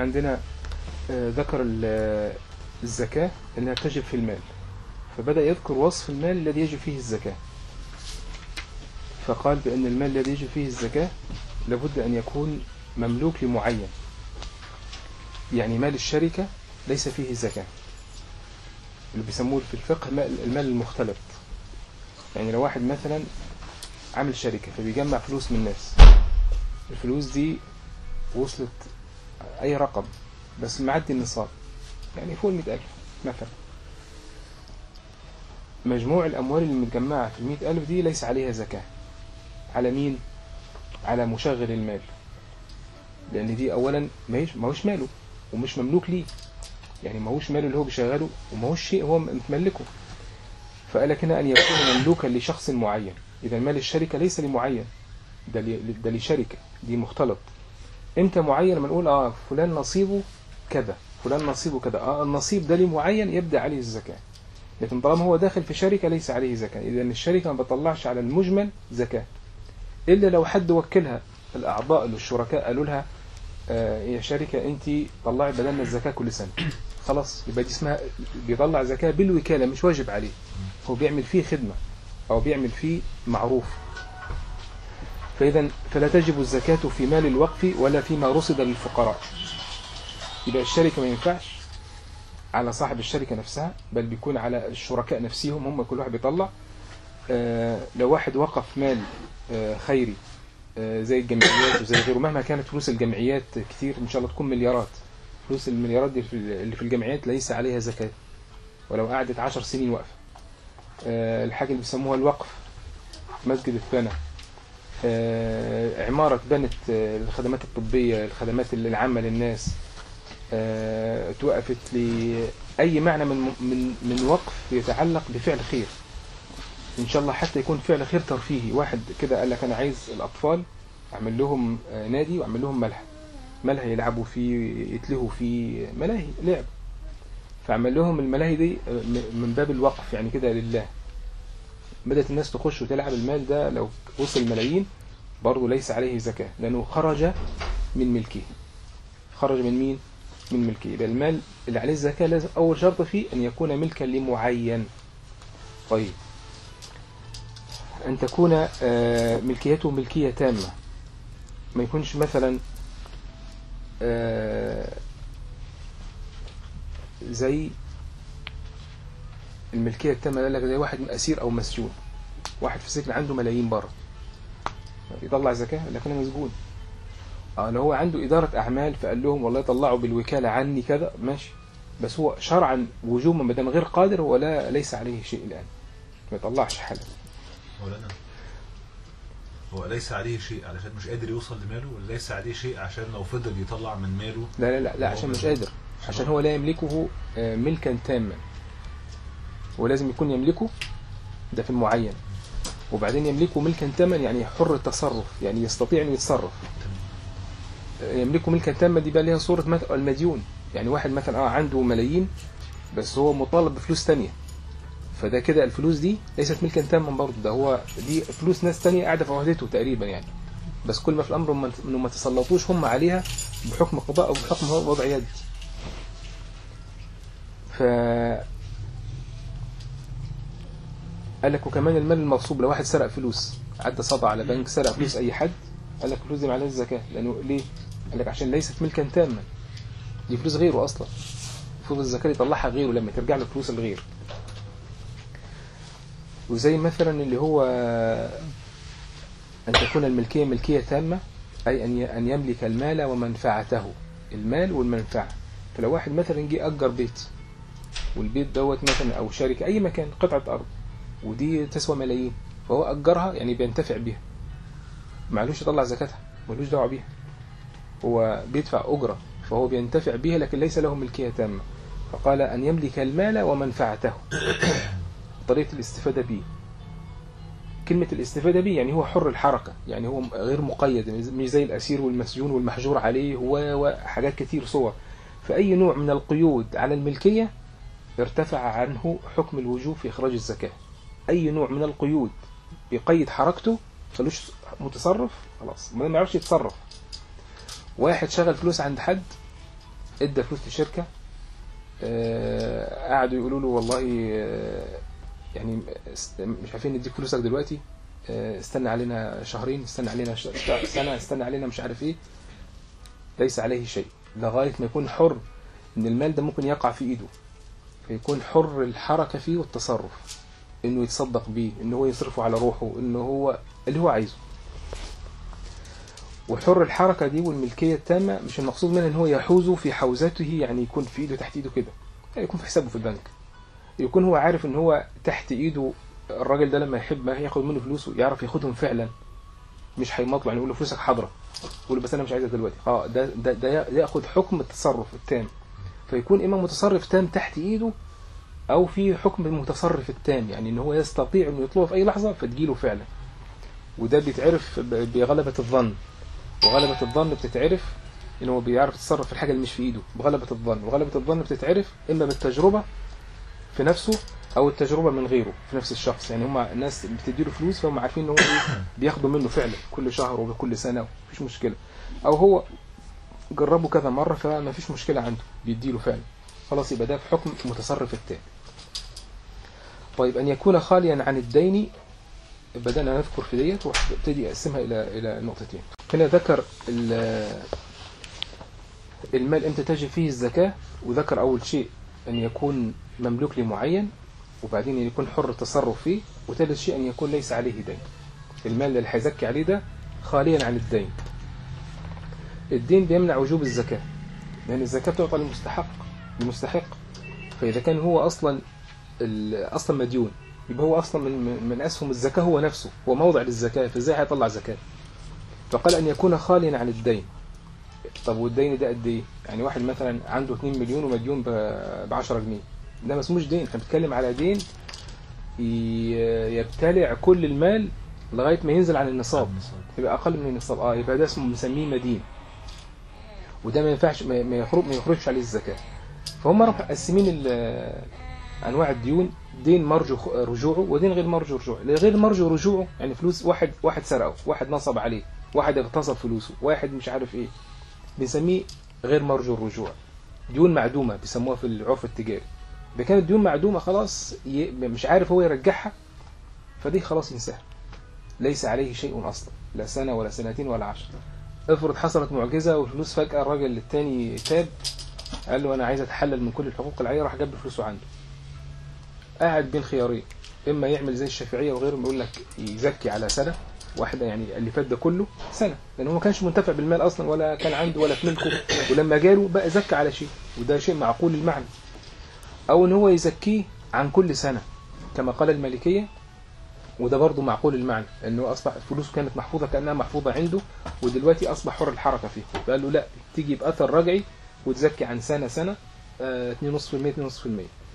عندنا آه، ذكر ال- الزكاة انها تجب في المال فبدأ يذكر وصف المال الذي يجب فيه الزكاة فقال بأن المال الذي يجب فيه الزكاة لابد أن يكون مملوك لمعين يعني مال الشركة ليس فيه زكاة اللي بيسموه في الفقه مال- المال المختلط يعني لو واحد مثلا عامل شركة فبيجمع فلوس من الناس الفلوس دي وصلت أي رقم بس معدي النصاب يعني فوق المئة ألف مثلا مجموع الأموال اللي متجمعة في المئة ألف دي ليس عليها زكاة على مين؟ على مشغل المال لأن دي أولا ما هيش- ما هوش ماله ومش مملوك ليه يعني ما هوش ماله اللي هو بيشغله وما هوش شيء هو متملكه فقال لك هنا أن يكون مملوكا لشخص معين إذا مال الشركة ليس لمعين ده ل- ده لشركة دي مختلط امتى معين لما نقول اه فلان نصيبه كذا فلان نصيبه كذا اه النصيب ده لمعين يبدأ عليه الزكاة لكن طالما هو داخل في شركة ليس عليه زكاة إذا الشركة ما بتطلعش على المجمل زكاة إلا لو حد وكلها الأعضاء اللي الشركاء قالوا لها آه يا شركة أنت طلعي بدلنا الزكاة كل سنة خلاص يبقى دي اسمها بيطلع زكاة بالوكالة مش واجب عليه هو بيعمل فيه خدمة أو بيعمل فيه معروف فإذا فلا تجب الزكاة في مال الوقف ولا فيما رصد للفقراء يبقى الشركة ما ينفعش على صاحب الشركة نفسها بل بيكون على الشركاء نفسهم هم كل واحد بيطلع آه، لو واحد وقف مال آه، خيري آه، زي الجمعيات وزي غيره مهما كانت فلوس الجمعيات كتير ان شاء الله تكون مليارات فلوس المليارات دي في ال- اللي في الجمعيات ليس عليها زكاة ولو قعدت عشر سنين واقفة آه، الحاجة اللي بيسموها الوقف مسجد اتبنى آه، عمارة بنت آه، الخدمات الطبية الخدمات العامة للناس آه، توقفت لأي معنى من من من وقف يتعلق بفعل خير إن شاء الله حتى يكون فعل خير ترفيهي واحد كده قال لك أنا عايز الأطفال أعمل لهم آه، نادي وأعمل لهم ملهى ملهى يلعبوا فيه يتلهوا فيه ملاهي لعب فعمل لهم الملاهي دي آه، م- من باب الوقف يعني كده لله بدأت الناس تخش وتلعب المال ده لو وصل ملايين برضه ليس عليه زكاة لأنه خرج من ملكه خرج من مين؟ من ملكه يبقى المال اللي عليه الزكاة لازم أول شرط فيه أن يكون ملكا لمعين طيب أن تكون آه، ملكيته ملكية تامة ما يكونش مثلا آه، زي الملكية التامة قال لك زي واحد أسير أو مسجون واحد في السجن عنده ملايين بره يطلع زكاة قال لك أنا مسجون اه لو هو عنده إدارة أعمال فقال لهم والله طلعوا بالوكالة عني كذا ماشي بس هو شرعا وجوبا ما دام غير قادر هو لا ليس عليه شيء الآن ما يطلعش حاجة مولانا هو ليس عليه شيء علشان مش قادر يوصل لماله ولا ليس عليه شيء عشان لو فضل يطلع من ماله لا لا لا, لا عشان مش قادر عشان هو لا يملكه آه، ملكا تاما ولازم يكون يملكه ده في المعين وبعدين يملكه ملكا تاما يعني حر التصرف يعني يستطيع انه يتصرف آه، يملكه ملكا تاما دي بقى ليها صورة مثلا المديون يعني واحد مثلا اه عنده ملايين بس هو مطالب بفلوس تانية فده كده الفلوس دي ليست ملكا تاما برضه ده هو دي فلوس ناس تانية قاعدة في عهدته تقريبا يعني بس كل ما في الامر هم- انه ما تسلطوش هم عليها بحكم قضاء او بحكم وضع يد ف قال لك وكمان المال المغصوب لو واحد سرق فلوس عدى صدى على بنك سرق فلوس اي حد قال لك الفلوس دي معلهاش زكاه لانه ليه؟ قال لك عشان ليست ملكا تاما دي فلوس غيره اصلا المفروض الزكاه يطلعها غيره لما ترجع له فلوس الغير وزي مثلا اللي هو أن تكون الملكية ملكية تامة أي أن ي- أن يملك المال ومنفعته المال والمنفعة فلو واحد مثلا جه أجر بيت والبيت دوت مثلا أو شركة أي مكان قطعة أرض ودي تسوى ملايين فهو أجرها يعني بينتفع بيها معلوش يطلع زكاتها ملوش دعوة بيها هو بيدفع أجرة فهو بينتفع بيها لكن ليس له ملكية تامة فقال أن يملك المال ومنفعته طريقة الاستفادة به كلمة الاستفادة به يعني هو حر الحركة يعني هو غير مقيد مش زي الأسير والمسجون والمحجور عليه هو وحاجات كتير صور فأي نوع من القيود على الملكية ارتفع عنه حكم الوجوب في إخراج الزكاة أي نوع من القيود بيقيد حركته خلوش متصرف خلاص ما يعرفش يتصرف واحد شغل فلوس عند حد ادى فلوس لشركه آه، قعدوا يقولوا له والله آه، يعني است- مش عارفين نديك فلوسك دلوقتي آه، استنى علينا شهرين استنى علينا ش- ش- سنه استنى علينا مش عارف ايه ليس عليه شيء لغايه ما يكون حر ان المال ده ممكن يقع في ايده فيكون حر الحركه فيه والتصرف انه يتصدق بيه انه هو يصرفه على روحه انه هو اللي هو عايزه وحر الحركة دي والملكية التامة مش المقصود منها ان هو يحوزه في حوزته يعني يكون في ايده تحت ايده كده يعني يكون في حسابه في البنك يكون هو عارف ان هو تحت ايده الراجل ده لما يحب ما ياخد منه فلوسه يعرف ياخدهم فعلا مش هيمطله يعني يقول له فلوسك حاضرة يقول له بس انا مش عايزها دلوقتي اه ده ده ده ياخد حكم التصرف التام فيكون اما متصرف تام تحت ايده او في حكم المتصرف التام يعني ان هو يستطيع انه يطلبه في اي لحظة فتجيله فعلا وده بيتعرف ب- بغلبة الظن وغلبة الظن بتتعرف ان هو بيعرف يتصرف في الحاجة اللي مش في ايده بغلبة الظن وغلبة الظن بتتعرف اما بالتجربة في نفسه او التجربة من غيره في نفس الشخص يعني هم الناس بتديله فلوس فهم عارفين ان هو ايه بياخدوا منه فعلا كل شهر وكل سنة مفيش مشكلة او هو جربه كذا مرة فما فيش مشكلة عنده بيديله فعلا خلاص يبقى ده في حكم متصرف التام طيب أن يكون خاليا عن الدين بدأنا نذكر في ديت وابتدي أقسمها إلى إلى نقطتين هنا ذكر ال- المال امتى تجب فيه الزكاة وذكر أول شيء أن يكون مملوك لمعين وبعدين أن يكون حر التصرف فيه وثالث شيء أن يكون ليس عليه دين المال اللي هيزكي عليه ده خاليا عن الدين الدين بيمنع وجوب الزكاة لأن الزكاة تعطى للمستحق المستحق فإذا كان هو أصلا ال- أصلا مديون يبقى هو أصلا من, من- من أسهم الزكاة هو نفسه هو موضع للزكاة فإزاي هيطلع زكاة فقال أن يكون خاليا عن الدين طب والدين ده قد إيه يعني واحد مثلا عنده 2 مليون ومديون ب 10 جنيه ده ما اسموش دين احنا بنتكلم على دين ي- يبتلع كل المال لغاية ما ينزل عن النصاب يبقى اقل من النصاب اه يبقى ده اسمه مسميه مدين وده ما ينفعش ما ما يخرج ما يخرجش عليه الزكاه فهم راحوا مقسمين ال- انواع الديون دين مرجو خ- رجوعه ودين غير مرجو رجوعه غير مرجو رجوعه يعني فلوس واحد واحد سرقه واحد نصب عليه واحد اغتصب فلوسه واحد مش عارف ايه بنسميه غير مرجو الرجوع ديون معدومه بيسموها في العرف التجاري اذا كانت ديون معدومه خلاص ي... مش عارف هو يرجعها فدي خلاص ينساها ليس عليه شيء اصلا لا سنه ولا سنتين ولا عشر افرض حصلت معجزه والفلوس فجاه الراجل التاني تاب قال له انا عايز اتحلل من كل الحقوق العاليه راح جاب له فلوسه عنده قاعد بين خيارين اما يعمل زي الشافعيه وغيرهم يقول لك يزكي على سنه واحده يعني اللي فات ده كله سنه لان هو ما كانش منتفع بالمال اصلا ولا كان عنده ولا في ملكه ولما جاله بقى زكى على شيء وده شيء معقول المعنى او ان هو يزكيه عن كل سنه كما قال المالكيه وده برضه معقول المعنى انه اصبح فلوسه كانت محفوظه كانها محفوظه عنده ودلوقتي اصبح حر الحركه فيه فقال له لا تيجي باثر رجعي وتزكي عن سنه سنه آه، 2.5% 2.5%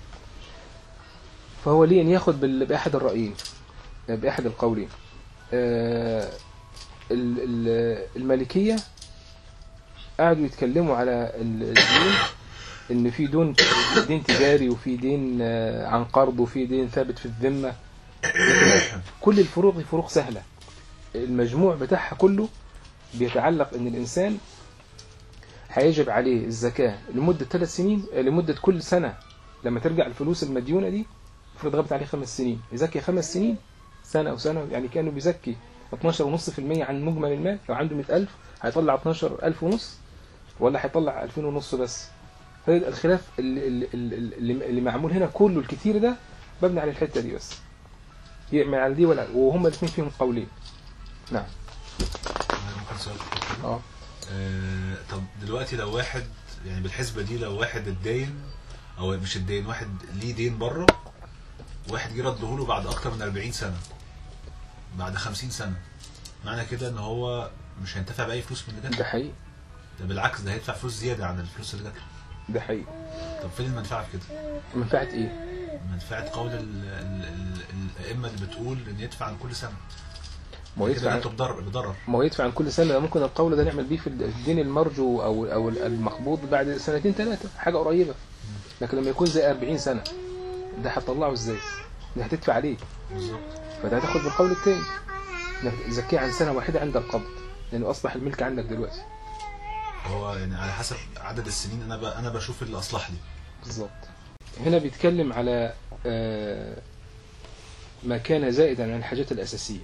فهو ليه ان ياخد بال- باحد الرايين آه، باحد القولين آه، ال- ال- المالكيه قعدوا يتكلموا على ال- الدين ان في دين دين تجاري وفي دين آه، عن قرض وفي دين ثابت في الذمه كل الفروق دي فروق سهله المجموع بتاعها كله بيتعلق ان الانسان هيجب عليه الزكاه لمده ثلاث سنين آه، لمده كل سنه لما ترجع الفلوس المديونه دي افرض غابت عليه خمس سنين يزكي خمس سنين سنه او سنه يعني كانه بيزكي 12.5% عن مجمل المال لو عنده 100000 هيطلع 12000 ونص ولا هيطلع 2000 ونص بس فده الخلاف اللي, اللي, اللي, اللي معمول هنا كله الكتير ده مبني على الحته دي بس يعمل على دي ولا وهما الاثنين فيهم قولين نعم ممكن سؤال كده؟ اه آه، طب دلوقتي لو واحد يعني بالحسبة دي لو واحد اتدين او مش اتدين واحد ليه دين بره واحد جه رده له بعد اكتر من 40 سنة بعد 50 سنة معنى كده ان هو مش هينتفع باي فلوس من اللي جات ده له. حقيقي ده بالعكس ده هيدفع فلوس زيادة عن الفلوس اللي جات له ده حقيقي طب فين المنفعة في كده؟ منفعه ايه منفعة قول ال- ال- ال- الائمة اللي بتقول ان يدفع عن كل سنة ما هو كده يدفع انتوا بضرر بضرر ما هو يدفع عن كل سنه ممكن القول ده نعمل بيه في الدين المرجو او او المقبوض بعد سنتين ثلاثه حاجه قريبه لكن لما يكون زي 40 سنه ده هتطلعه ازاي؟ ده هتدفع عليه بالظبط فده هتاخد بالقول الثاني انك تزكيه عن سنه واحده عند القبض لانه اصبح الملك عندك دلوقتي هو يعني على حسب عدد السنين انا ب... انا بشوف اللي اصلح لي بالظبط هنا بيتكلم على آه، ما كان زائدا عن الحاجات الأساسية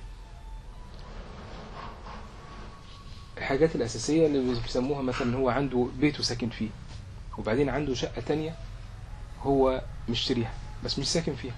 الحاجات الأساسية اللي بيسموها مثلا هو عنده بيته ساكن فيه وبعدين عنده شقة تانية هو مشتريها بس مش ساكن فيها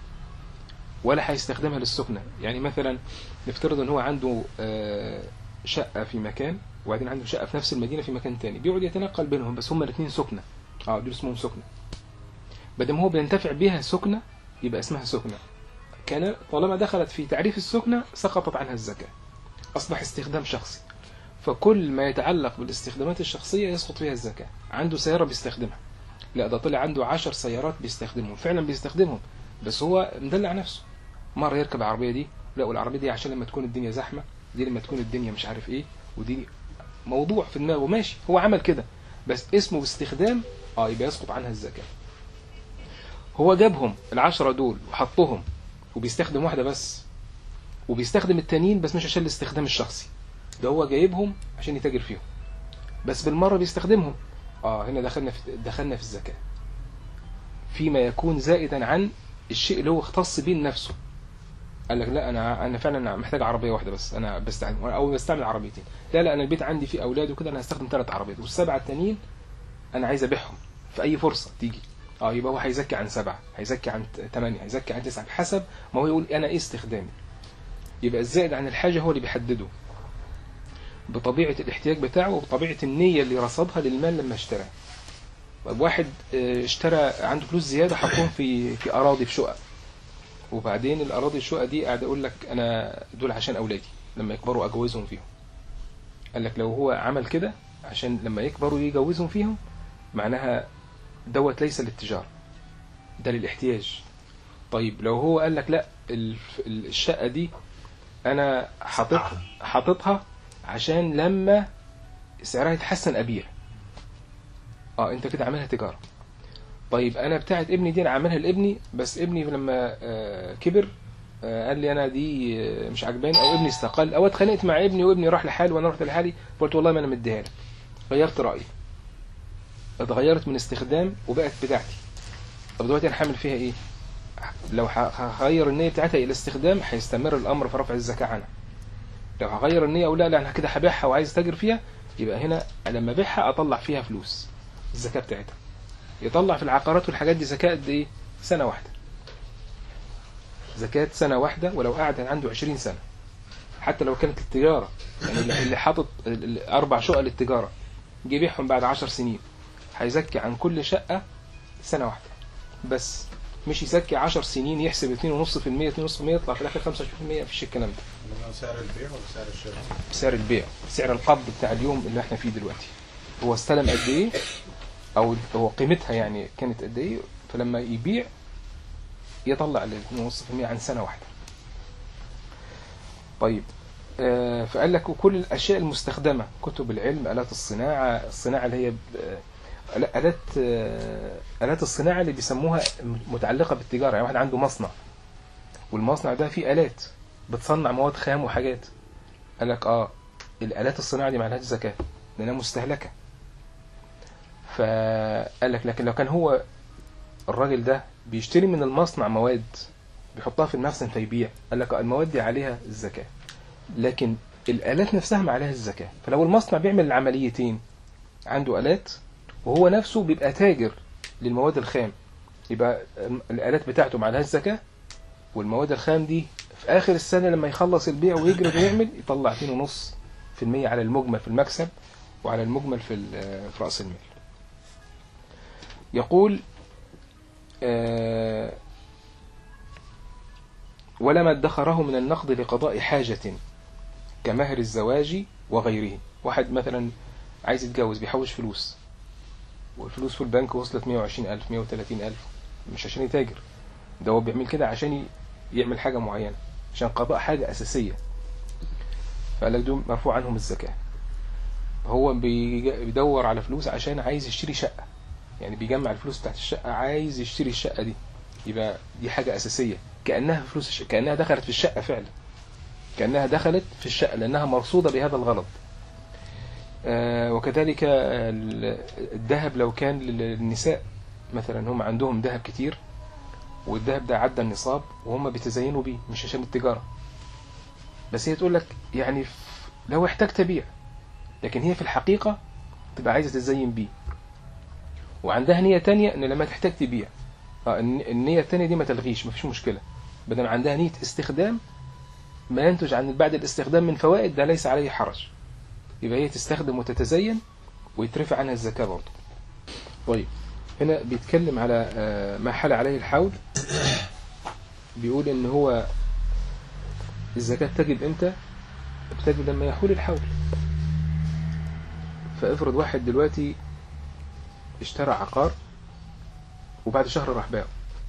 ولا هيستخدمها للسكنة يعني مثلا نفترض ان هو عنده آه، شقة في مكان وبعدين عنده شقة في نفس المدينة في مكان تاني بيقعد يتنقل بينهم بس هما الاثنين سكنة اه دول اسمهم سكنة بدل ما هو بينتفع بها سكنة يبقى اسمها سكنة كان طالما دخلت في تعريف السكنة سقطت عنها الزكاة أصبح استخدام شخصي فكل ما يتعلق بالاستخدامات الشخصية يسقط فيها الزكاة عنده سيارة بيستخدمها لا ده طلع عنده عشر سيارات بيستخدمهم فعلا بيستخدمهم بس هو مدلع نفسه مرة يركب العربية دي لا والعربية دي عشان لما تكون الدنيا زحمة دي لما تكون الدنيا مش عارف ايه ودي موضوع في دماغه ماشي هو عمل كده بس اسمه باستخدام اه يبقى يسقط عنها الزكاة هو جابهم العشرة دول وحطهم وبيستخدم واحدة بس وبيستخدم التانيين بس مش عشان الاستخدام الشخصي ده هو جايبهم عشان يتاجر فيهم بس بالمرة بيستخدمهم اه هنا دخلنا في دخلنا في الزكاة فيما يكون زائدا عن الشيء اللي هو اختص بيه لنفسه قال لك لا انا انا فعلا محتاج عربيه واحده بس انا بستعمل او بستعمل عربيتين لا لا انا البيت عندي فيه اولاد وكده انا هستخدم ثلاث عربيات والسبعه التانيين انا عايز ابيعهم في اي فرصه تيجي اه يبقى هو هيزكي عن سبعه هيزكي عن ثمانيه هيزكي عن تسعه بحسب ما هو يقول انا ايه استخدامي يبقى الزائد عن الحاجه هو اللي بيحدده بطبيعه الاحتياج بتاعه وبطبيعه النيه اللي رصدها للمال لما اشتراه طيب واحد آه، اشترى عنده فلوس زياده حطهم في في اراضي في شقق وبعدين الاراضي الشقق دي قاعد اقول لك انا دول عشان اولادي لما يكبروا اجوزهم فيهم قال لك لو هو عمل كده عشان لما يكبروا يجوزهم فيهم معناها دوت ليس للتجاره ده للاحتياج طيب لو هو قال لك لا الف- ال- الشقه دي انا حاططها حاططها عشان لما سعرها يتحسن ابيع اه انت كده عاملها تجاره طيب انا بتاعت ابني دي انا عاملها لابني بس ابني لما آه، كبر آه، قال لي انا دي آه، مش عجباني او ابني استقل او اتخانقت مع ابني وابني راح لحاله وانا رحت لحالي فقلت والله ما انا مديها لك غيرت رايي اتغيرت من استخدام وبقت بتاعتي طب دلوقتي انا هعمل فيها ايه لو ه- هغير النيه بتاعتها الى استخدام هيستمر الامر في رفع الزكاه عنها لو هغير النيه او لا لا انا كده هبيعها وعايز تاجر فيها يبقى هنا لما ابيعها اطلع فيها فلوس الزكاه بتاعتها يطلع في العقارات والحاجات دي زكاة قد ايه؟ سنة واحدة. زكاة سنة واحدة ولو قعد عنده 20 سنة. حتى لو كانت التجارة يعني اللي اللي حاطط ال- ال- أربع شقق للتجارة جه يبيعهم بعد 10 سنين هيزكي عن كل شقة سنة واحدة. بس مش يزكي 10 سنين يحسب 2.5% 2.5% يطلع في الآخر 25% مفيش الكلام ده. إنما سعر البيع ولا سعر الشراء؟ سعر البيع سعر القبض بتاع اليوم اللي احنا فيه دلوقتي هو استلم قد ايه او هو قيمتها يعني كانت قد ايه فلما يبيع يطلع ال 2.5% عن سنه واحده طيب آه، فقال لك وكل الاشياء المستخدمه كتب العلم الات الصناعه الصناعه اللي هي ب- آه، الات آه، الات الصناعه اللي بيسموها متعلقه بالتجاره يعني واحد عنده مصنع والمصنع ده فيه الات بتصنع مواد خام وحاجات قال لك اه الالات الصناعه دي ما عليهاش زكاه لانها مستهلكه فقال لك لكن لو كان هو الراجل ده بيشتري من المصنع مواد بيحطها في المخزن فيبيع قال لك آه، المواد دي عليها الزكاه لكن الالات نفسها ما عليها الزكاه فلو المصنع بيعمل العمليتين عنده الات وهو نفسه بيبقى تاجر للمواد الخام يبقى الالات بتاعته ما عليهاش زكاه والمواد الخام دي في اخر السنه لما يخلص البيع ويجري ويعمل يطلع 2.5% على المجمل في المكسب وعلى المجمل في ال- في راس المال. يقول آه، ولما ادخره من النقد لقضاء حاجة كمهر الزواج وغيره واحد مثلا عايز يتجوز بيحوش فلوس والفلوس في البنك وصلت 120 ألف 130 ألف مش عشان يتاجر ده هو بيعمل كده عشان ي- يعمل حاجة معينة عشان قضاء حاجة أساسية فقال لك دول مرفوع عنهم الزكاة هو بيج- بيدور على فلوس عشان عايز يشتري شقة يعني بيجمع الفلوس بتاعت الشقة عايز يشتري الشقة دي يبقى دي حاجة أساسية كأنها فلوس الشقة كأنها دخلت في الشقة فعلا كأنها دخلت في الشقة لأنها مرصودة بهذا الغرض آه، وكذلك ال- الذهب لو كان للنساء مثلا هم عندهم ذهب كتير والذهب ده عدى النصاب وهم بيتزينوا بيه مش عشان التجارة بس هي تقول لك يعني ف- لو احتجت بيع لكن هي في الحقيقة تبقى عايزة تتزين بيه وعندها نية تانية ان لما تحتاج تبيع اه الن- النية التانية دي ما تلغيش مفيش مشكلة بدل عندها نية استخدام ما ينتج عن بعد الاستخدام من فوائد ده ليس عليه حرج يبقى هي تستخدم وتتزين ويترفع عنها الزكاة برضه طيب هنا بيتكلم على آه، ما حال عليه الحول بيقول ان هو الزكاة تجب امتى تجب لما يحول الحول فافرض واحد دلوقتي اشترى عقار وبعد شهر راح باعه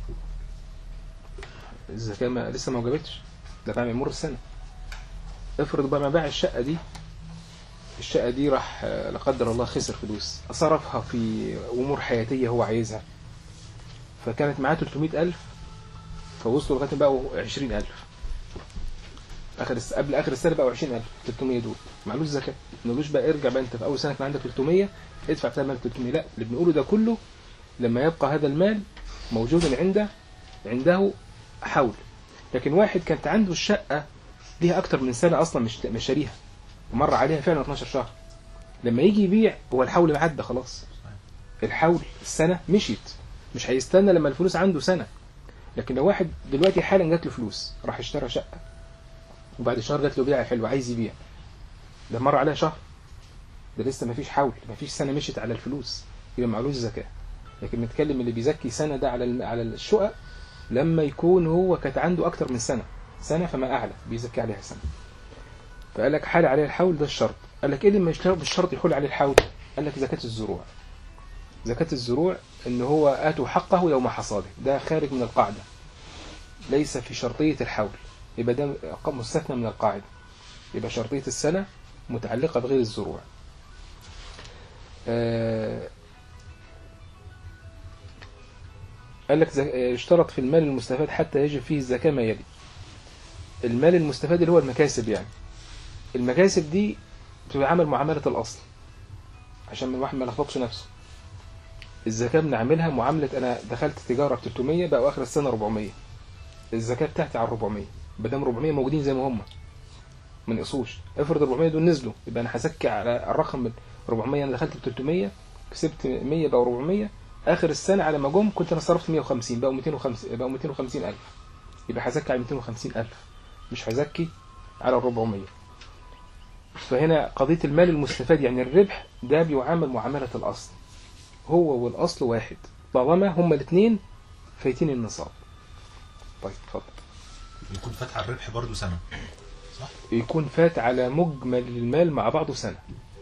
الزكاة ما لسه ما وجبتش ده بعد ما يمر السنة افرض بقى ما باع الشقة دي الشقة دي راح آه، لا قدر الله خسر فلوس صرفها في أمور حياتية هو عايزها فكانت معاه 300 ألف فوصلوا لغاية بقوا 20 ألف آخر الس... قبل آخر السنة بقوا 20 ألف 300 دول معلوش زكاة ما نقولوش بقى ارجع بقى أنت في أول سنة كان عندك 300 ادفع بتاع مال 300 لا اللي بنقوله ده كله لما يبقى هذا المال موجودا عنده عنده حول لكن واحد كانت عنده الشقة ليها أكتر من سنة أصلا مش مش شاريها ومر عليها فعلا 12 شهر لما يجي يبيع هو الحول عدى خلاص الحول السنة مشيت مش هيستنى لما الفلوس عنده سنة لكن لو واحد دلوقتي حالا جات له فلوس راح اشترى شقة وبعد شهر جات له بيعة حلوة عايز يبيع ده مر عليها شهر ده لسه مفيش حول مفيش سنة مشيت على الفلوس يبقى معلوش زكاة لكن نتكلم اللي بيزكي سنة ده على الم- على الشقق لما يكون هو كانت عنده أكتر من سنة سنة فما أعلى بيزكي عليها سنة فقال لك حال عليه الحول ده الشرط قال لك ايه اللي مش بالشرط يحول عليه الحول قال لك زكاة الزروع زكاة الزروع ان هو آتوا حقه يوم حصاده ده خارج من القاعدة ليس في شرطية الحول يبقى ده مستثنى من القاعدة يبقى شرطية السنة متعلقة بغير الزروع آه، قال لك زك- آه، اشترط في المال المستفاد حتى يجب فيه الزكاة ما يلي المال المستفاد اللي هو المكاسب يعني المكاسب دي بتعامل معاملة الأصل عشان من الواحد ما يلخبطش نفسه الزكاة بنعملها معاملة أنا دخلت تجارة ب 300 بقى آخر السنة 400 الزكاة بتاعتي على 400 بدام 400 موجودين زي ما هم ما نقصوش افرض 400 دول نزلوا يبقى أنا هزكي على الرقم من 400 أنا دخلت ب 300 كسبت 100 بقى 400 آخر السنة على ما جم كنت أنا صرفت 150 بقوا 250 بقوا 250 ألف يبقى هزكي على 250 ألف مش هزكي على ال 400 فهنا قضية المال المستفاد يعني الربح ده بيعامل معاملة الأصل هو والأصل واحد طالما هما الاثنين فايتين النصاب طيب اتفضل يكون فاتح على الربح برضه سنة يكون فات على مجمل المال مع بعضه سنة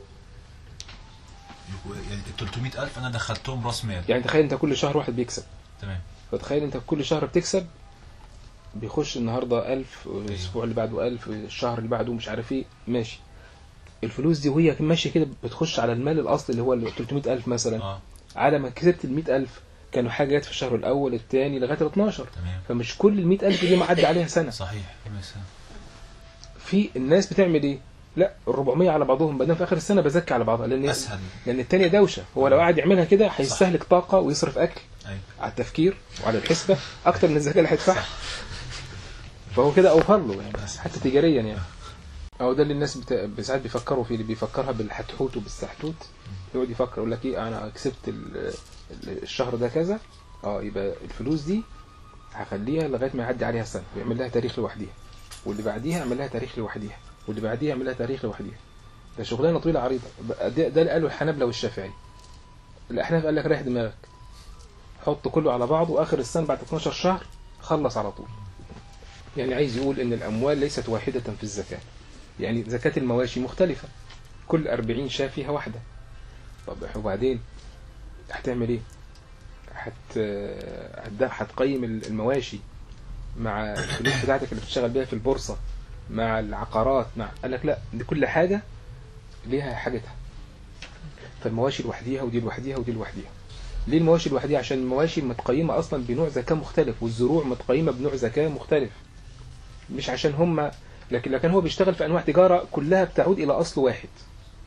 يكون- يعني ال 300000 أنا دخلتهم راس مال يعني تخيل انت كل شهر واحد بيكسب تمام فتخيل انت كل شهر بتكسب بيخش النهاردة ألف الأسبوع اللي بعده ألف الشهر اللي بعده مش عارف ايه ماشي الفلوس دي وهي ماشية كده بتخش على المال الأصلي اللي هو ال 300 ألف مثلا اه على ما كسبت ال 100 ألف كانوا حاجة جت في الشهر الأول الثاني لغاية ال 12 تمام فمش كل ال 100 ألف دي معدي عليها سنة صحيح مثلا في الناس بتعمل ايه؟ لا ال 400 على بعضهم بعدين في اخر السنه بزكي على بعضها لان أسهل لان الثانيه دوشه هو لو قعد يعملها كده هيستهلك طاقه ويصرف اكل أيوة على التفكير وعلى الحسبه اكتر من الزكاه اللي هيدفعها فهو كده اوفر له يعني حتى تجاريا يعني او ده اللي الناس بت... ساعات بيفكروا فيه اللي بيفكرها بالحتحوت وبالسحتوت يقعد يفكر يقول لك ايه انا كسبت ال... ال- الشهر ده كذا اه يبقى الفلوس دي هخليها لغايه ما يعدي عليها سنه ويعمل لها تاريخ لوحديها واللي بعديها يعمل لها تاريخ لوحديها واللي بعديها يعمل لها تاريخ لوحديها ده شغلانه طويله عريضه بقى ده, ده اللي قاله الحنابلة والشافعي الاحناف قال لك ريح دماغك حط كله على بعضه واخر السنه بعد 12 شهر خلص على طول يعني عايز يقول ان الاموال ليست واحده في الزكاه يعني زكاه المواشي مختلفه كل 40 شاة فيها واحده طب وبعدين هتعمل ايه هت هت- هتقيم المواشي مع الفلوس بتاعتك اللي بتشتغل بيها في البورصه مع العقارات مع قال لك لا دي كل حاجه ليها حاجتها فالمواشي لوحديها ودي لوحديها ودي لوحديها ليه المواشي لوحديها عشان المواشي متقيمه اصلا بنوع زكاه مختلف والزروع متقيمه بنوع زكاه مختلف مش عشان هم لكن لكن هو بيشتغل في انواع تجاره كلها بتعود الى اصل واحد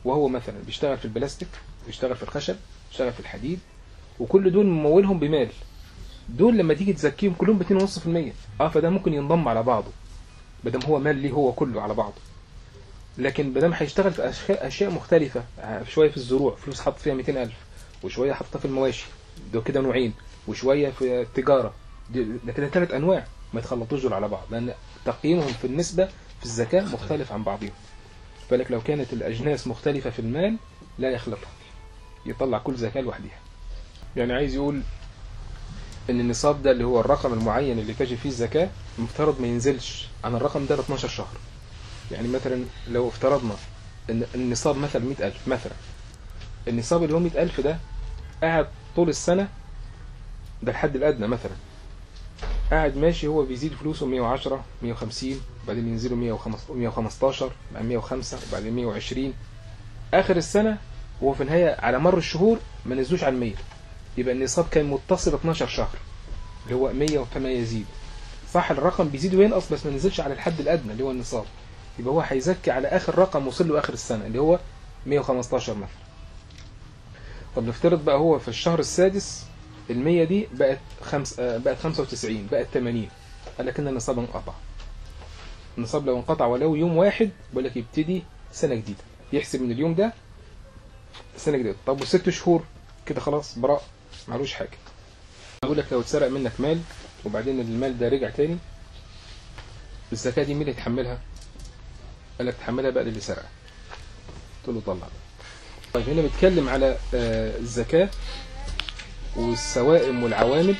وهو مثلا بيشتغل في البلاستيك بيشتغل في الخشب بيشتغل في الحديد وكل دول ممولهم بمال دول لما تيجي تزكيهم كلهم ب 2.5% اه فده ممكن ينضم على بعضه بدم هو مال ليه هو كله على بعضه لكن بدم هيشتغل في أشياء, اشياء مختلفه آه، شويه في الزروع فلوس حط فيها 200000 وشويه حطها في المواشي ده كده نوعين وشويه في التجاره دي- ده كده ثلاث انواع ما يتخلطوش دول على بعض لان تقييمهم في النسبه في الزكاه مختلف عن بعضهم بالك لو كانت الاجناس مختلفه في المال لا يخلطها يطلع كل زكاه لوحدها يعني عايز يقول ان النصاب ده اللي هو الرقم المعين اللي تجب فيه الزكاه المفترض ما ينزلش عن الرقم ده ل 12 شهر يعني مثلا لو افترضنا ان النصاب مثلا 100000 مثلا النصاب اللي هو 100000 ده قاعد طول السنة ده الحد الأدنى مثلا قاعد ماشي هو بيزيد فلوسه 110 150 بعدين ينزلوا 115 بعدين 105 وبعدين 120 آخر السنة وهو في النهاية على مر الشهور ما نزلوش على 100 يبقى النصاب كان متصل 12 شهر اللي هو 100 فما يزيد صح الرقم بيزيد وينقص بس ما نزلش على الحد الأدنى اللي هو النصاب يبقى هو هيزكي على آخر رقم وصل له آخر السنة اللي هو 115 مثلا طب نفترض بقى هو في الشهر السادس المية دي بقت خمس آه، بقت 95 بقت 80 قال لك ان النصاب انقطع النصاب لو انقطع ولو يوم واحد بيقول لك يبتدي سنة جديدة يحسب من اليوم ده سنة جديدة طب وست شهور كده خلاص براء معلوش حاجة بيقول لك لو اتسرق منك مال وبعدين المال ده رجع تاني الزكاة دي مين اللي يتحملها؟ قال لك تحملها بقى للي سرقها قلت له طلع بقى. طيب هنا بيتكلم على آه، الزكاة والسوائم والعوامل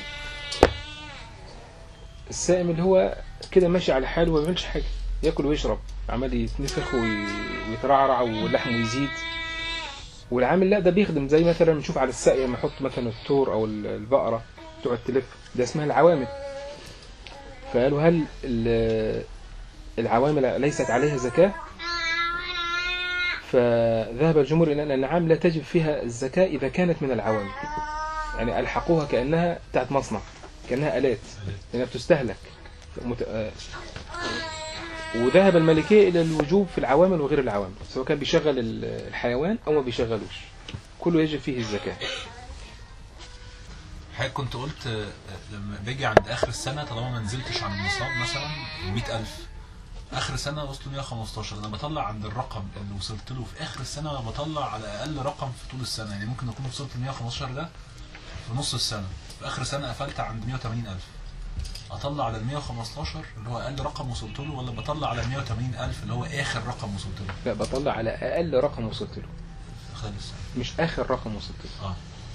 السائم اللي هو كده ماشي على حاله وما بيعملش حاجة ياكل ويشرب عمال يتنفخ وي- ويترعرع ولحمه يزيد والعامل لا ده بيخدم زي مثلا نشوف على الساقية لما يحط مثلا الثور او ال- البقرة تقعد تلف ده اسمها العوامل فقالوا هل ال- العوامل ليست عليها زكاة فذهب الجمهور إلى أن الأنعام لا تجب فيها الزكاة إذا كانت من العوامل يعني ألحقوها كأنها بتاعت مصنع كأنها آلات لأنها بتستهلك مت... آه. وذهب المالكية إلى الوجوب في العوامل وغير العوامل سواء كان بيشغل ال- الحيوان أو ما بيشغلوش كله يجب فيه الزكاة حضرتك كنت قلت آه، لما باجي عند اخر السنه طالما ما نزلتش عن النصاب مثلا 100000 اخر السنه وصلوا 115 انا بطلع عند الرقم اللي وصلت له في اخر السنه انا بطلع على اقل رقم في طول السنه يعني ممكن اكون وصلت ل 115 ده في نص السنه في اخر السنه قفلت عند 180000 اطلع على ال 115 اللي هو اقل رقم وصلت له ولا بطلع على ال 180000 اللي هو اخر رقم وصلت له لا بطلع على أقل رقم وصلت له خلال السنه مش آخر رقم وصلت له اه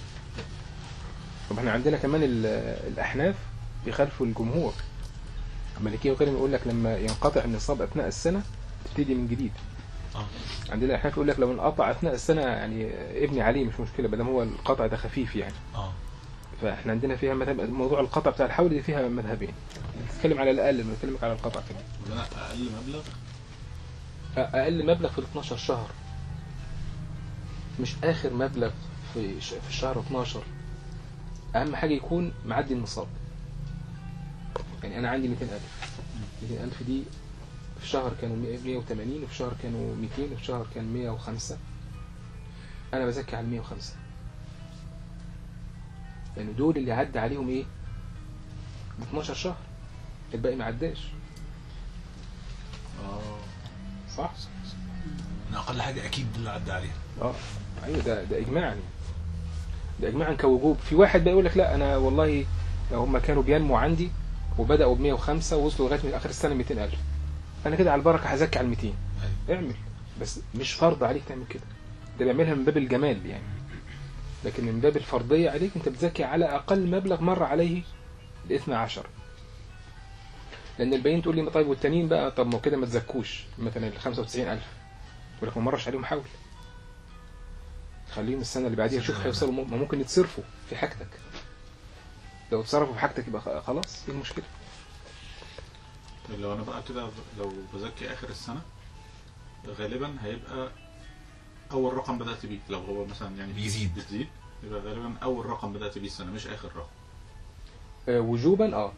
طب احنا عندنا كمان ال- الأحناف بيخالفوا الجمهور المالكية وغيرهم يقول لك لما ينقطع النصاب أثناء السنة تبتدي من جديد اه عندنا الأحناف يقول لك لو انقطع أثناء السنة يعني ابني عليه مش مشكلة بدل هو القطع ده خفيف يعني اه فاحنا عندنا فيها مذهب موضوع القطع بتاع الحول دي فيها مذهبين بتتكلم على الأقل لما بتكلمك على القطع كمان وده اقل مبلغ أقل مبلغ في ال 12 شهر مش آخر مبلغ في ش- في الشهر 12 أهم حاجة يكون معدي النصاب يعني أنا عندي 200000 200000 دي في شهر كانوا 180 وفي شهر كانوا 200 وفي شهر كان 105 أنا بزكي على 105 لأن دول اللي عدى عليهم إيه؟ 12 شهر الباقي ما عداش اه صح؟ من اقل حاجه اكيد دي اللي عدى عليها اه ايوه ده ده اجماعا ده اجماعا كوجوب في واحد بقى يقول لك لا انا والله هم كانوا بينموا عندي وبداوا ب 105 ووصلوا لغايه من اخر السنه 200000 انا كده على البركه هزكي على ال 200 ايوه اعمل بس مش فرض عليك تعمل كده ده بيعملها من باب الجمال يعني لكن من باب الفرضيه عليك انت بتزكي على اقل مبلغ مر عليه ال 12 لان الباقيين تقول لي طيب والتانيين بقى طب ما هو كده ما تزكوش مثلا ال 95000 يقول لك ما مرش عليهم حول خليهم السنه اللي بعديها شوف هيوصلوا ما ممكن يتصرفوا في حاجتك لو اتصرفوا في حاجتك يبقى خ- خلاص ايه المشكله لو انا بقى كده لو بزكي اخر السنه غالبا هيبقى اول رقم بدات بيه لو هو مثلا يعني بيزيد. بيزيد يبقى غالبا اول رقم بدات بيه السنه مش اخر رقم آه، وجوبا اه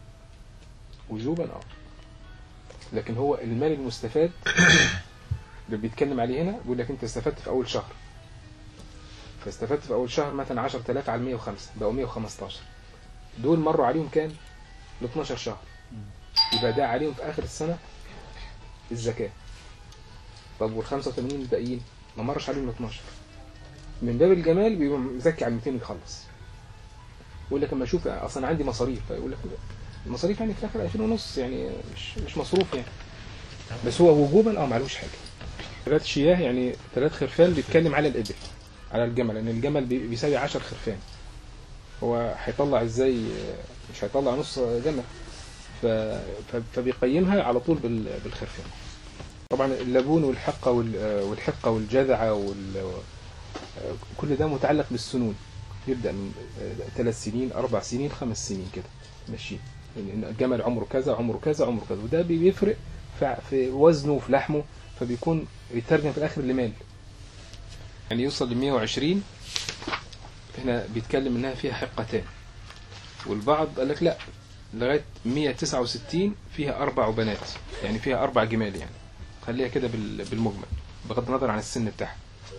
وجوبا اه لكن هو المال المستفاد اللي بيتكلم عليه هنا بيقول لك انت استفدت في اول شهر فاستفدت في اول شهر مثلا 10000 على 105 بقوا 115 دول مروا عليهم كام ل 12 شهر يبقى ده عليهم في اخر السنه الزكاه طب وال 85 الباقيين ما مرش عليهم ال 12 من باب الجمال بيبقى مزكي على 200 يخلص يقول لك اما اشوف اصلا عندي مصاريف فيقول لك المصاريف يعني في الاخر 2000 ونص يعني مش مش مصروف يعني بس هو وجوبا اه معلوش حاجه ثلاث شياه يعني ثلاث خرفان بيتكلم على الابل على الجمل لان الجمل بي- بيساوي 10 خرفان هو هيطلع ازاي مش هيطلع نص جمل ف... ف... فبيقيمها على طول بال... بالخرفان طبعا اللبون والحقه وال... والحقه والجذعه وال... كل ده متعلق بالسنون يبدا من ثلاث سنين اربع سنين خمس سنين كده ماشي يعني الجمل عمره كذا عمره كذا عمره كذا وده بيفرق في- في وزنه وفي لحمه فبيكون يترجم في الاخر لمال يعني يوصل ل 120 هنا بيتكلم انها فيها حقتان والبعض قال لك لا لغايه 169 فيها اربع بنات يعني فيها اربع جمال يعني خليها كده بال- بالمجمل بغض النظر عن السن بتاعها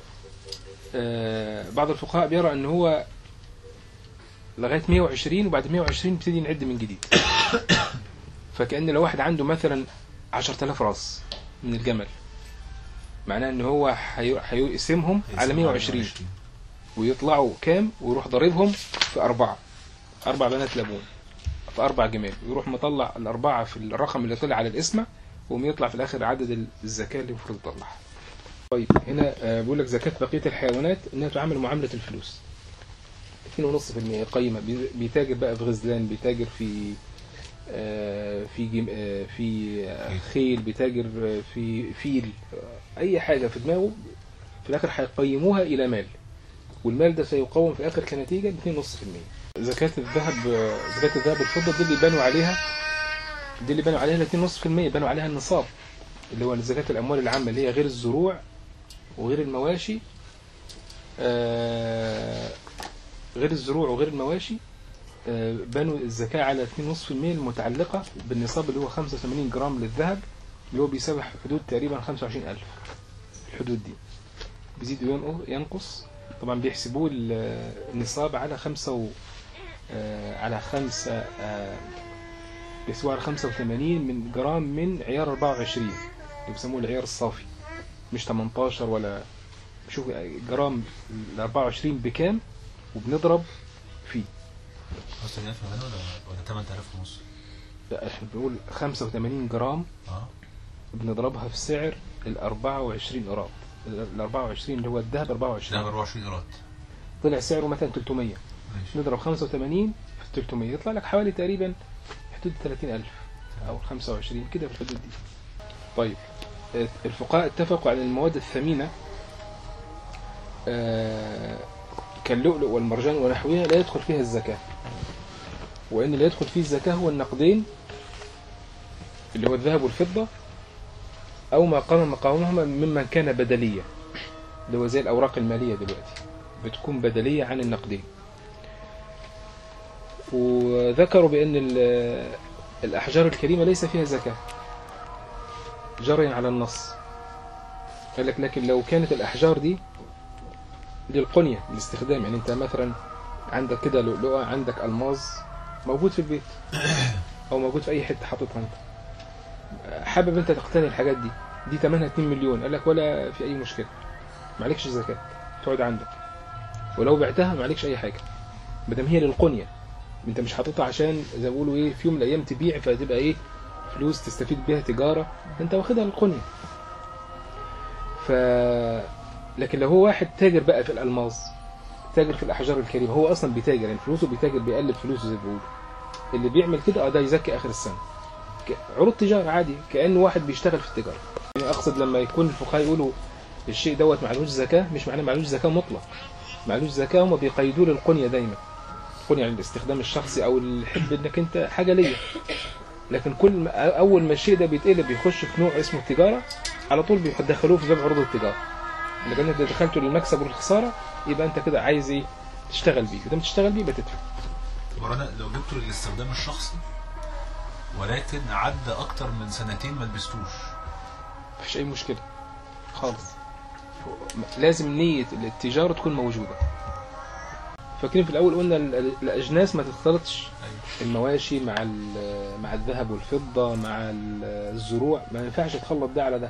آه، بعض الفقهاء بيرى ان هو لغايه 120 وبعد 120 نبتدي نعد من جديد فكأن لو واحد عنده مثلا 10000 راس من الجمل معناه ان هو هي- هيقسمهم على 120 ويطلعوا كام ويروح ضاربهم في أربعة أربع بنات لبون في أربع جمال ويروح مطلع الأربعة في الرقم اللي طلع على القسمة ويقوم يطلع في الآخر عدد الزكاة اللي المفروض يطلعها طيب هنا آه، بيقول لك زكاة بقية الحيوانات إنها تعامل معاملة الفلوس 2.5% قيمة بي- بيتاجر بقى في غزلان بيتاجر في آه، في جيم آه، في آه، خيل بيتاجر آه، في فيل آه، أي حاجة في دماغه في الآخر هيقيموها إلى مال والمال ده سيقوم في الآخر كنتيجة ب 2.5% زكاة الذهب زكاة الذهب والفضة دي اللي بنوا عليها دي اللي بنوا عليها ال 2.5% بنوا عليها النصاب اللي هو زكاة الأموال العامة اللي هي غير الزروع وغير المواشي آه، غير الزروع وغير المواشي آه، بنوا الزكاة على 2.5% المتعلقة بالنصاب اللي هو 85 جرام للذهب اللي هو بيساوي حدود تقريبا 25000 الحدود دي بيزيد وينقص- ينقص طبعا بيحسبوه ال- النصاب على خمسة و آه، على خمسة آه، بيحسبوه على 85 من جرام من عيار 24 اللي بيسموه العيار الصافي مش 18 ولا شوف جرام ال 24 بكام وبنضرب فيه 5000 مكان ولا ولا 8000 ونص؟ لا احنا بنقول 85 جرام اه بنضربها في سعر ال 24 قراط ال 24 اللي هو الذهب ده 24 24 قيراط طلع سعره مثلا 300 ماشي نضرب 85 في 300 يطلع لك حوالي تقريبا حدود 30000 أو 25 كده في الحدود دي طيب آه، الفقهاء اتفقوا على المواد الثمينة آه، كاللؤلؤ والمرجان ونحوها لا يدخل فيها الزكاة وإن اللي يدخل فيه الزكاة هو النقدين اللي هو الذهب والفضة أو ما قام مقامهما ممن كان بدلية اللي هو زي الأوراق المالية دلوقتي بتكون بدلية عن النقدين وذكروا بأن ال- الأحجار الكريمة ليس فيها زكاة جريا على النص قال لك لكن لو كانت الأحجار دي للقنية للاستخدام يعني أنت مثلا عندك كده لؤلؤة عندك ألماظ موجود في البيت أو موجود في أي حتة حاططها أنت حابب أنت تقتني الحاجات دي دي ثمنها 2 مليون قال لك ولا في أي مشكلة معلكش زكاة تقعد عندك ولو بعتها معلكش أي حاجة مادام هي للقنية انت مش حاططها عشان زي ما بيقولوا ايه في يوم من الايام تبيع فتبقى ايه فلوس تستفيد بيها تجاره انت واخدها للقنيه ف لكن لو هو واحد تاجر بقى في الالماظ تاجر في الاحجار الكريمه هو اصلا بيتاجر يعني فلوسه بيتاجر بيقلب فلوسه زي ما بيقولوا اللي بيعمل كده اه ده يزكي اخر السنه ك- عروض تجاره عادي كانه واحد بيشتغل في التجاره يعني اقصد لما يكون الفقهاء يقولوا الشيء دوت معلوش زكاه مش معناه معلوش زكاه مطلق معلوش زكاه هم بيقيدوه للقنيه دايما تكون يعني الاستخدام الشخصي او الحب انك انت حاجه ليا لكن كل ما اول ما الشيء ده بيتقلب بيخش في نوع اسمه التجاره على طول بيدخلوه في باب عروض التجاره لكن انت دخلته للمكسب والخساره يبقى انت كده عايز ايه تشتغل بيه اذا تشتغل بيه بتدفع طب انا لو جبته للاستخدام الشخصي ولكن عدى اكتر من سنتين ما لبستوش مفيش اي مشكله خالص لازم نية التجارة تكون موجودة فاكرين في الأول قلنا ال- ال- الأجناس ما تختلطش أيوة. المواشي مع ال- مع الذهب والفضة مع ال- الزروع ما ينفعش تخلط ده على ده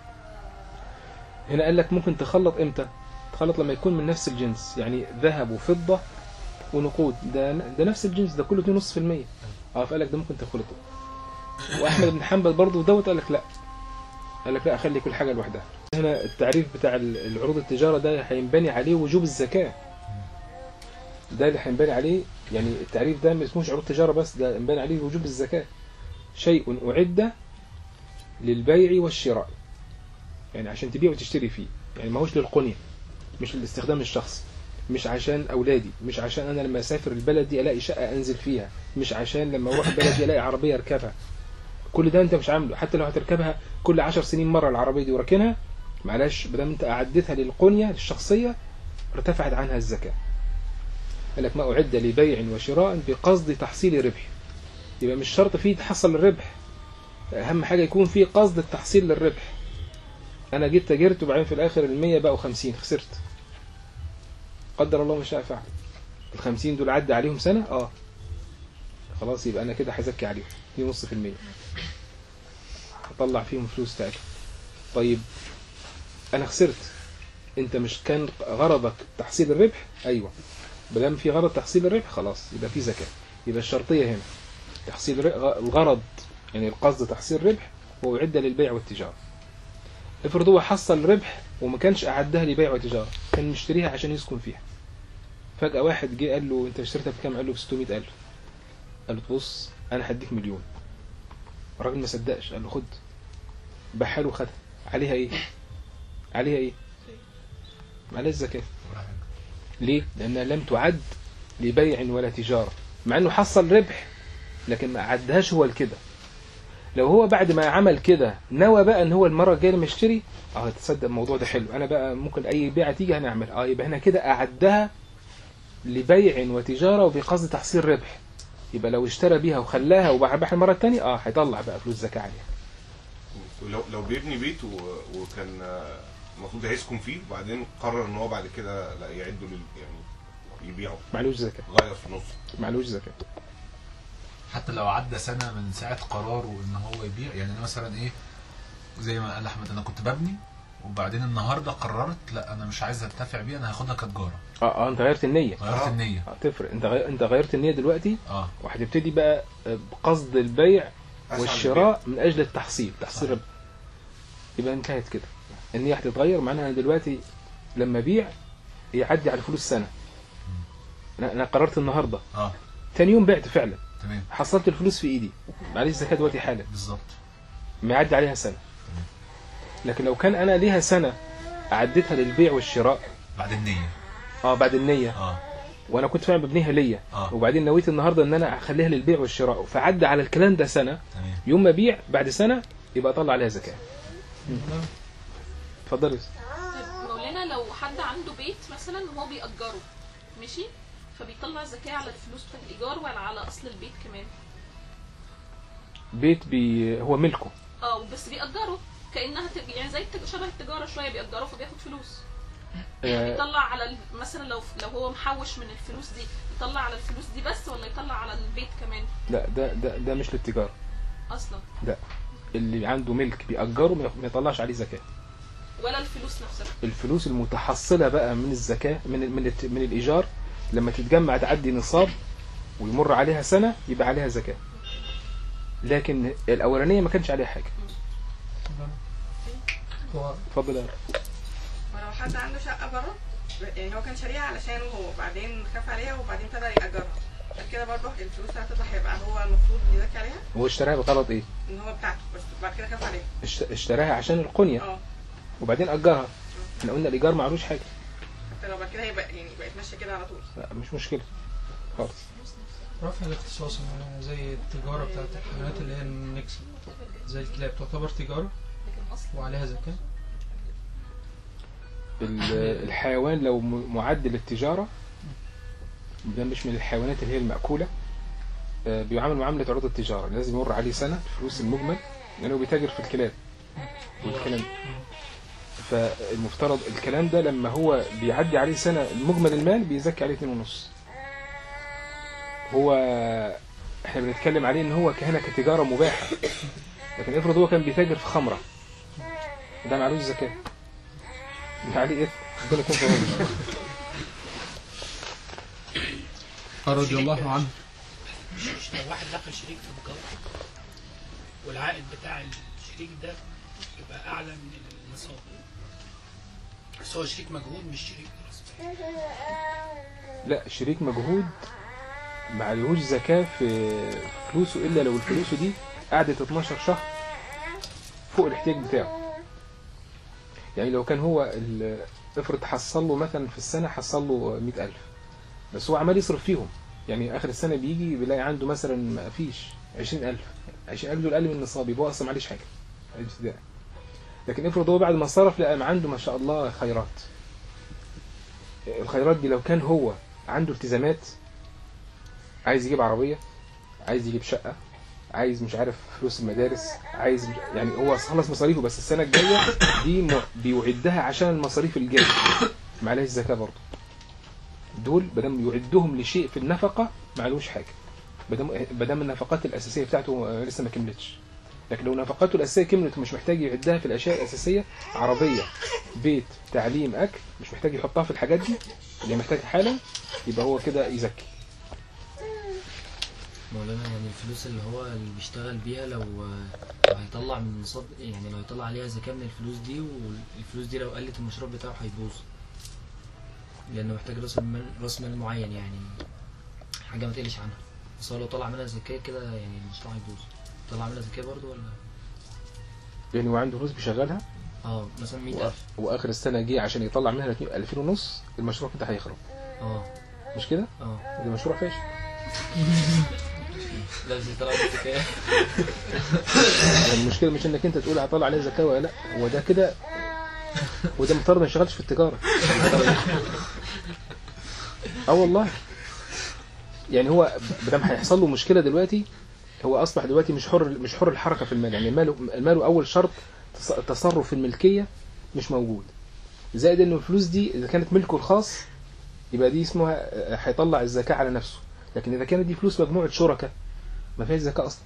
هنا قال لك ممكن تخلط امتى تخلط لما يكون من نفس الجنس يعني ذهب وفضة ونقود ده ده نفس الجنس ده كله 2.5% اه فقال لك ده ممكن تخلطه واحمد بن حنبل برضه دوت قال لك لا قال لك لا اخلي كل حاجه لوحدها هنا التعريف بتاع ال- العروض التجاره ده هينبني عليه وجوب الزكاه ده اللي هينبني عليه يعني التعريف ده ما اسموش عروض تجاره بس ده ينبني عليه وجوب الزكاه شيء اعد للبيع والشراء يعني عشان تبيع وتشتري فيه يعني ما هوش للقنيه مش للاستخدام الشخصي مش عشان اولادي مش عشان انا لما اسافر البلد دي الاقي شقه انزل فيها مش عشان لما اروح البلد دي الاقي عربيه اركبها كل ده انت مش عامله حتى لو هتركبها كل عشر سنين مره العربيه دي وراكنها معلش بدل انت اعدتها للقنيه للشخصيه ارتفعت عنها الزكاه قال لك ما اعد لبيع وشراء بقصد تحصيل ربح يبقى مش شرط فيه تحصل الربح اهم حاجه يكون فيه قصد التحصيل للربح انا جيت تاجرت وبعدين في الاخر ال100 بقوا 50 خسرت قدر الله ما شاء فعل ال 50 دول عدى عليهم سنه اه خلاص يبقى انا كده هزكي عليهم دي نص في المية هطلع فيهم فلوس تاعتهم طيب انا خسرت انت مش كان غرضك تحصيل الربح ايوه بدل في غرض تحصيل الربح خلاص يبقى في زكاه يبقى الشرطيه هنا تحصيل الر- الغرض يعني القصد تحصيل الربح ويعد للبيع والتجاره افرض هو حصل ربح وما كانش اعدها لبيع وتجاره كان مشتريها عشان يسكن فيها فجاه واحد جه قال له انت اشتريتها بكام قال له ب 600000 قال له بص انا هديك مليون الراجل ما صدقش قال له خد باعها له وخدها عليها ايه عليها ايه عليها الزكاه ليه لانها لم تعد لبيع ولا تجاره مع انه حصل ربح لكن ما عدهاش هو لكده لو هو بعد ما عمل كده نوى بقى ان هو المره الجايه لما يشتري اه تصدق الموضوع ده حلو انا بقى ممكن اي بيعه تيجي هنعمل اه يبقى هنا كده اعدها لبيع وتجاره وبقصد تحصيل ربح يبقى لو اشترى بيها وخلاها وباعها المره الثانيه اه هيطلع بقى فلوس زكاه عليها ولو لو بيبني بيت و... وكان آه، المفروض هيسكن فيه وبعدين قرر ان هو بعد كده لا يعده لل... يعني يبيعه معلوش زكاه غير في النص معلوش زكاه حتى لو عدى سنه من ساعه قراره ان هو يبيع يعني انا مثلا ايه زي ما قال احمد انا كنت ببني وبعدين النهارده قررت لا انا مش عايز ارتفع بيها انا هاخدها كتجاره اه اه انت غيرت النيه غيرت آه. النيه اه تفرق انت غير... انت غيرت النيه دلوقتي اه وهتبتدي بقى آه، بقصد البيع أسعى والشراء من اجل التحصيل تحصيل صحيح. ربح يبقى انتهت كده النيه هتتغير معناها انا دلوقتي لما ابيع يعدي على فلوس سنه انا أنا قررت النهارده اه تاني يوم بعت فعلا تمام حصلت الفلوس في ايدي معلش زكاه دلوقتي حالا بالظبط ما يعدي عليها سنه لكن لو كان انا ليها سنه عديتها للبيع والشراء بعد النيه اه بعد النيه اه وانا كنت فعلا ببنيها ليا اه وبعدين نويت النهارده ان انا اخليها للبيع والشراء فعدى على الكلام ده سنه تمام يوم ما ابيع بعد سنه يبقى اطلع عليها زكاه اتفضل يا أستاذ. طيب مولانا لو حد عنده بيت مثلا وهو بيأجره ماشي فبيطلع زكاة على الفلوس بتاع الإيجار ولا على أصل البيت كمان بيت بي هو ملكه اه بس بيأجره كأنها تج... يعني زي التج... شبه التجارة شوية بيأجره فبياخد فلوس آه، يطلع على ال... مثلا لو لو هو محوش من الفلوس دي يطلع على الفلوس دي بس ولا يطلع على البيت كمان لا ده ده ده مش للتجاره أصلا اللي عنده ملك بيأجره ما ما يطلعش عليه زكاه ولا الفلوس نفسها الفلوس المتحصله بقى من الزكاه من ال- من الت- من الايجار لما تتجمع تعدي نصاب ويمر عليها سنه يبقى عليها زكاه لكن الاولانيه ما كانش عليها حاجه هو اتفضل يا رب. ولو حد عنده شقة بره يعني هو كان شاريها علشانه هو بعدين خاف عليها وبعدين ابتدى يأجرها بعد كده برضه الفلوس اللي هتطلع هيبقى هو المفروض يزكي عليها هو اشتراها بغرض ايه ان هو بتاعته بس بعد كده خاف عليها اشت- اشتراها عشان القنيه اه وبعدين اجرها احنا قلنا الايجار معلوش حاجه حتى لو بعد كده هيبقى يعني بقت ماشية كده على طول لا مش مشكله خالص رفع الاختصاص آه، زي التجارة بتاعت الحيوانات اللي هي النكسة زي الكلاب تعتبر تجارة لكن أصلا وعليها زكاة ال- الحيوان لو م- معد للتجاره ده مش من الحيوانات اللي هي المأكولة آه، بيعامل معاملة عروض التجارة لازم يمر عليه سنة الفلوس المجمل لأنه بيتاجر في الكلاب والكلام فالمفترض الكلام ده لما هو بيعدي عليه سنة مجمل المال بيزكي عليه اتنين ونص هو احنا بنتكلم عليه ان هو هنا كتجارة مباحة لكن افرض هو كان بيتاجر في خمرة ده معلوش زكاة ده عليه اثم ربنا يكون في عونه قال رضي الله عنه مش لو واحد دخل شريك في تجارة والعائد بتاع الشريك ده يبقى أعلى من النصاب بس هو شريك مجهود مش شريك راس مال. لا شريك مجهود ما عليهوش زكاة في فلوسه إلا لو الفلوس دي قعدت 12 شهر فوق الاحتياج بتاعه يعني لو كان هو ال- افرض حصل له مثلا في السنة حصل له 100000 بس هو عمال يصرف فيهم يعني آخر السنة بيجي بيلاقي عنده مثلا ما فيش 20000 20000 دول أقل من النصاب يبقى هو أصلا معلش حاجة الابتداء لكن افرض هو بعد ما صرف لقى ما عنده ما شاء الله خيرات الخيرات دي لو كان هو عنده التزامات عايز يجيب عربية عايز يجيب شقة عايز مش عارف فلوس المدارس عايز مش يعني هو خلص مصاريفه بس السنة الجاية دي م- بيعدها عشان المصاريف الجاية ما عليهاش زكاة برضه دول بدم يعدهم لشيء في النفقة ما عليهوش حاجة بدم بدم النفقات الأساسية بتاعته آه، لسه ما كملتش لكن لو نفقاته الأساسية كملت ومش محتاج يعدها في الأشياء الأساسية عربية بيت تعليم أكل مش محتاج يحطها في الحاجات دي اللي محتاج حالا يبقى هو كده يزكي مولانا يعني الفلوس اللي هو اللي بيشتغل بيها لو لو هيطلع من نصاب يعني لو هيطلع عليها زكاة من الفلوس دي والفلوس دي لو قلت المشروع بتاعه هيبوظ لأنه محتاج راس مال راس مال معين يعني حاجة ما تقلش عنها بس هو لو طلع منها زكاة كده يعني المشروع هيبوظ طلع منها زكاة برضه ولا يعني هو عنده فلوس بيشغلها اه مثلا وآ- 100000 واخر السنه جه عشان يطلع منها 2000 ونص المشروع كده هيخرب اه مش كده؟ اه ده مشروع فاشل لا بس طلع زكاة يعني المشكله مش انك انت تقول هطلع عليه زكاه ولا لا هو ده كده وده مفترض ما يشتغلش في التجاره اه والله يعني هو بدل هيحصل له مشكله دلوقتي هو اصبح دلوقتي مش حر مش حر الحركه في المال يعني ماله ماله اول شرط تص- تصرف في الملكيه مش موجود زائد ان الفلوس دي اذا كانت ملكه الخاص يبقى دي اسمها آه، هيطلع الزكاه على نفسه لكن اذا كانت دي فلوس مجموعه شركاء ما فيهاش زكاه اصلا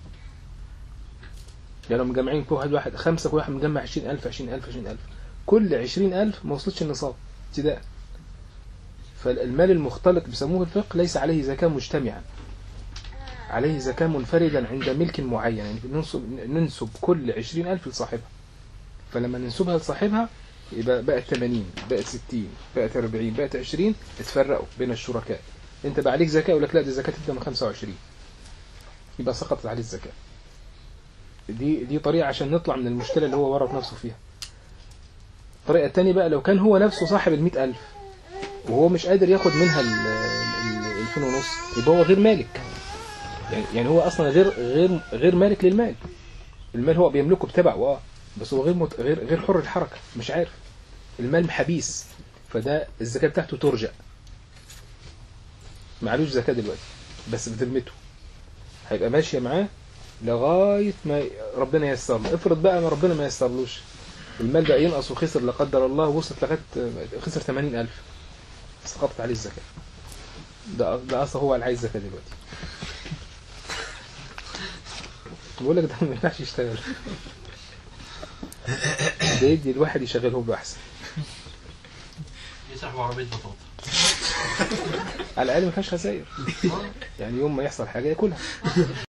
يعني لو مجمعين كل واحد واحد خمسة كل واحد مجمع 20000 20000 20000 كل 20000 ما وصلتش النصاب ابتداء فالمال المختلط بيسموه الفقه ليس عليه زكاة مجتمعا عليه زكاة منفردا عند ملك معين يعني ننسب, ننسب كل 20000 لصاحبها فلما ننسبها لصاحبها يبقى بقت 80 بقت 60 بقت 40 بقت 20 اتفرقوا بين الشركاء انت بقى عليك زكاة يقول لك لا دي زكاة تبدأ من 25 يبقى سقطت عليه الزكاة دي دي طريقة عشان نطلع من المشكلة اللي هو ورط نفسه فيها الطريقة التانية بقى لو كان هو نفسه صاحب المئة ألف وهو مش قادر ياخد منها ال- ال- الفين ونص يبقى هو غير مالك يعني, يعني هو أصلا غير غير غير مالك للمال المال هو بيملكه بتبعه اه بس هو غير مت... غير غير حر الحركة مش عارف المال حبيس فده الزكاة بتاعته ترجع معلوش زكاة دلوقتي بس بذمته هيبقى ماشية معاه لغاية ما ربنا ييسر له افرض بقى ما ربنا ما ييسرلوش المال بقى ينقص وخسر لا قدر الله وصلت لغاية خسر 80000 سقطت عليه الزكاة ده ده اصلا هو اللي عايز زكاة دلوقتي بقول لك ده ما ينفعش يشتغل ده يدي الواحد يشغله له احسن يسحبوا عربية بطاطا على الاقل ما فيهاش خسائر يعني يوم ما يحصل حاجه ياكلها